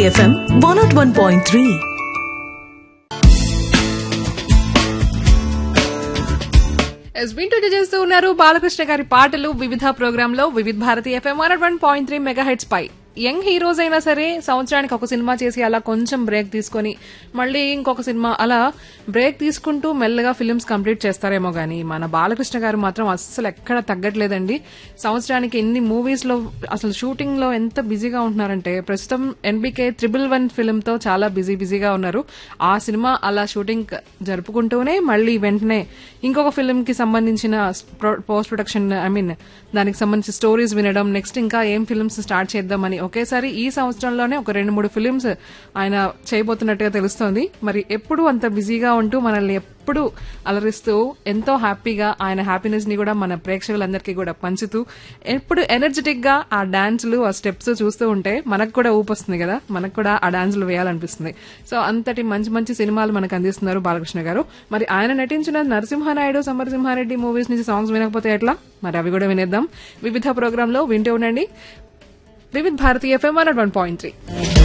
FM one not one point three ఎస్ వింటూ చేస్తూ ఉన్నారు బాలకృష్ణ గారి పాటలు వివిధ ప్రోగ్రామ్ లో Vividh Bharati FM one one point three mega heads పై యంగ్ హీరోస్ అయినా సరే సంవత్సరానికి ఒక సినిమా చేసి అలా కొంచెం బ్రేక్ తీసుకొని మళ్ళీ ఇంకొక సినిమా అలా బ్రేక్ తీసుకుంటూ మెల్లగా ఫిల్మ్స్ కంప్లీట్ చేస్తారేమో గానీ మన బాలకృష్ణ గారు మాత్రం అస్సలు ఎక్కడ తగ్గట్లేదండి సంవత్సరానికి ఎన్ని మూవీస్ లో అసలు షూటింగ్ లో ఎంత బిజీగా ఉంటున్నారంటే ప్రస్తుతం ఎన్బికే త్రిబుల్ వన్ ఫిల్మ్ తో చాలా బిజీ బిజీగా ఉన్నారు ఆ సినిమా అలా షూటింగ్ జరుపుకుంటూనే మళ్ళీ వెంటనే ఇంకొక ఫిల్మ్ కి సంబంధించిన పోస్ట్ ప్రొడక్షన్ ఐ మీన్ దానికి సంబంధించిన స్టోరీస్ వినడం నెక్స్ట్ ఇంకా ఏం ఫిల్మ్స్ స్టార్ట్ చేద్దామని ఒకేసారి ఈ సంవత్సరంలోనే ఒక రెండు మూడు ఫిల్మ్స్ ఆయన చేయబోతున్నట్టుగా తెలుస్తోంది మరి ఎప్పుడు అంత బిజీగా ఉంటూ మనల్ని ఎప్పుడు అలరిస్తూ ఎంతో హ్యాపీగా ఆయన హ్యాపీనెస్ ని కూడా మన ప్రేక్షకులందరికీ కూడా పంచుతూ ఎప్పుడు ఎనర్జెటిక్ గా ఆ డాన్సులు ఆ స్టెప్స్ చూస్తూ ఉంటే మనకు కూడా ఊపొస్తుంది కదా మనకు కూడా ఆ డాన్సులు వేయాలనిపిస్తుంది సో అంతటి మంచి మంచి సినిమాలు మనకు అందిస్తున్నారు బాలకృష్ణ గారు మరి ఆయన నటించిన నరసింహానాయుడు సమరసింహారెడ్డి మూవీస్ నుంచి సాంగ్స్ వినకపోతే ఎట్లా మరి అవి కూడా వినేద్దాం వివిధ ప్రోగ్రామ్ లో వింటూ ఉండండి Vividh Bharatiya FM one point three